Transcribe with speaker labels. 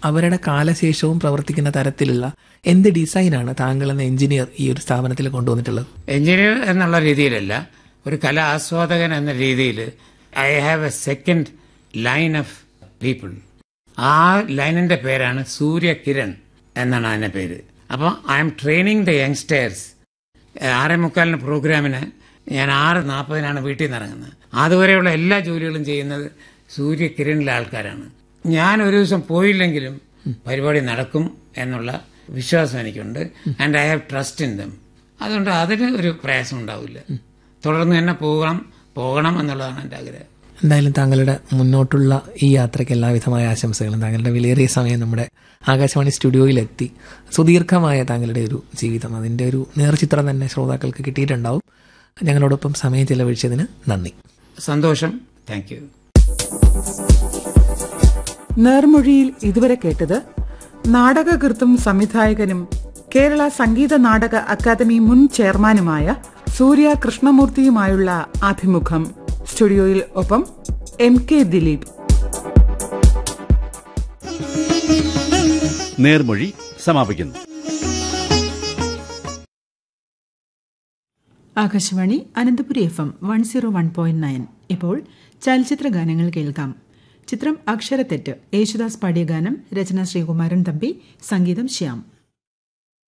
Speaker 1: അവരുടെ കാലശേഷവും പ്രവർത്തിക്കുന്ന തരത്തിലുള്ള എന്ത് ഡിസൈനാണ് താങ്കൾ എന്ന എഞ്ചിനീയർ ഈ ഒരു സ്ഥാപനത്തിൽ കൊണ്ടുവന്നിട്ടുള്ളത്
Speaker 2: എഞ്ചിനീയർ എന്നുള്ള രീതിയിലല്ല ഒരു കലാ ആസ്വാദകൻ എന്ന രീതിയിൽ I have a second line of people ആ ലൈനിന്റെ പേരാണ് സൂര്യകിരൺ എന്നാണ് അതിന്റെ പേര് അപ്പോൾ I'm training the youngsters ആറേ മുക്കാലിന് പ്രോഗ്രാമിന് ഞാൻ ആറ് നാൽപ്പതിനാണ് വീട്ടിൽ നിന്ന് ഇറങ്ങുന്നത് അതുവരെയുള്ള എല്ലാ ജോലികളും ചെയ്യുന്നത് സൂര്യകിരണിലെ ആൾക്കാരാണ് ഞാൻ ഒരു ദിവസം പോയില്ലെങ്കിലും പരിപാടി നടക്കും എന്നുള്ള വിശ്വാസം എനിക്കുണ്ട് and I have trust in them അതുകൊണ്ട് അതിന് ഒരു പ്രയാസം ഉണ്ടാവില്ല തുടർന്ന് തന്നെ പോകണം പോകണം എന്നുള്ളതാണ് എൻ്റെ ആഗ്രഹം
Speaker 1: എന്തായാലും താങ്കളുടെ മുന്നോട്ടുള്ള ഈ യാത്രയ്ക്ക് എല്ലാവിധമായ ആശംസകളും താങ്കളുടെ വിലയേറിയ സമയം നമ്മുടെ ആകാശവാണി സ്റ്റുഡിയോയിലെത്തി സുദീർഘമായ താങ്കളുടെ ഒരു ജീവിതം അതിൻ്റെ ഒരു നേർചിത്രം തന്നെ ശ്രോതാക്കൾക്ക് കിട്ടിയിട്ടുണ്ടാവും ഞങ്ങളോടൊപ്പം സമയം ചെലവഴിച്ചതിന് നന്ദി
Speaker 2: സന്തോഷം താങ്ക് യു
Speaker 3: നേർമൊഴിയിൽ ഇതുവരെ കേട്ടത് നാടകകൃത്തും സംവിധായകനും കേരള സംഗീത നാടക അക്കാദമി മുൻ ചെയർമാനുമായ സൂര്യ കൃഷ്ണമൂർത്തിയുമായുള്ള അഭിമുഖം സ്റ്റുഡിയോയിൽ ഒപ്പം എം കെ ദിലീപ്
Speaker 4: നേർമൊഴി സമാപിക്കുന്നു
Speaker 5: Akashvani Ananthapuri F M one zero one point nine ഇപ്പോൾ ചലച്ചിത്ര ഗാനങ്ങൾ കേൾക്കാം ചിത്രം അക്ഷരത്തെറ്റ് യേശുദാസ് പാടിയ ഗാനം രചന ശ്രീകുമാരൻ തമ്പി സംഗീതം ശ്യാം